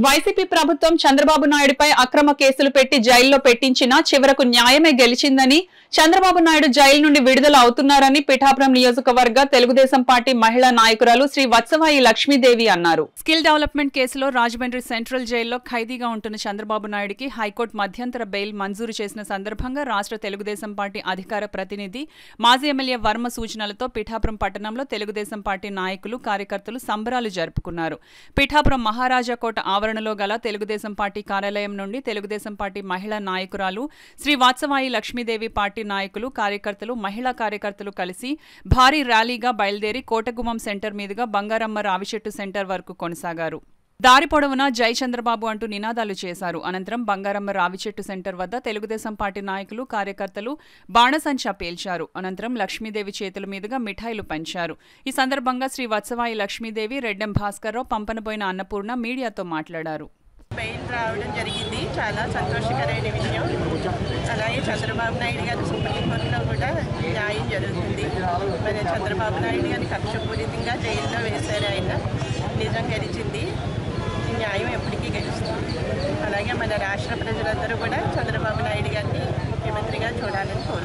YCP ప్రభుత్వం చంద్రబాబు నాయుడుపై అక్రమ కేసులు పెట్టి జైల్లో పెట్టించినా చివరకు న్యాయమే గెలిచిందని చంద్రబాబు నాయుడు జైలు నుండి విడుదల అవుతున్నారని పిఠాపురం నియోజకవర్గ తెలుగుదేశం పార్టీ మహిళా నాయకురాలు శ్రీ వత్సవాయి లక్ష్మీదేవి అన్నారు స్కిల్ డెవలప్మెంట్ కేసులో రాజమండ్రి సెంట్రల్ జైల్లో ఖైదీగా ఉంటున్న చంద్రబాబు నాయుడుకి హైకోర్టు మధ్యంతర బెయిల్ మంజూరు చేసిన సందర్భంగా రాష్ట్ర తెలుగుదేశం పార్టీ అధికార ప్రతినిధి మాజీ ఎమ్మెల్యే వర్మ సూచనలతో పిఠాపురం పట్టణంలో తెలుగుదేశం పార్టీ నాయకులు కార్యకర్తలు సంబరాలు జరుపుకున్నారు పిఠాపురం మహారాజా కోట ఆవరణలో గల తెలుగుదేశం పార్టీ కార్యాలయం నుండి తెలుగుదేశం పార్టీ మహిళా నాయకురాలు శ్రీ వాత్సవాయి లక్ష్మీదేవి పార్టీ నాయకులు కార్యకర్తలు మహిళా కార్యకర్తలు కలిసి భారీ ర్యాలీగా బయలుదేరి కోటగుమ్మం సెంటర్ మీదుగా బంగారమ్మ రావిచెట్టు సెంటర్ వరకు కొనసాగారు దారి పొడవునా జై చంద్రబాబు అంటూ నినాదాలు చేశారు అనంతరం బంగారమ్మ రావిచెట్టు సెంటర్ వద్ద తెలుగుదేశం పార్టీ నాయకులు కార్యకర్తలు బాణసంచా పేల్చారు అనంతరం లక్ష్మీదేవి చేతుల మీదుగా మిఠాయిలు పంచారు ఈ సందర్భంగా శ్రీ వత్సవాయి లక్ష్మీదేవి రెడ్డెం భాస్కర్రావు పంపనబోయిన అన్నపూర్ణ మీడియాతో మాట్లాడారు బెయిల్ రావడం జరిగింది చాలా సంతోషకరమైన విషయం అలాగే చంద్రబాబు నాయుడు గారు సుప్రీంకోర్టులో కూడా న్యాయం జరుగుతుంది మరి చంద్రబాబు నాయుడు గారిని కక్షపూరితంగా జైల్లో వేశారు ఆయన నిజం గెలిచింది ఈ న్యాయం ఎప్పటికీ గెలుస్తుంది అలాగే మన రాష్ట్ర ప్రజలందరూ కూడా చంద్రబాబు నాయుడు గారిని ముఖ్యమంత్రిగా చూడాలని కోరుకుంటున్నారు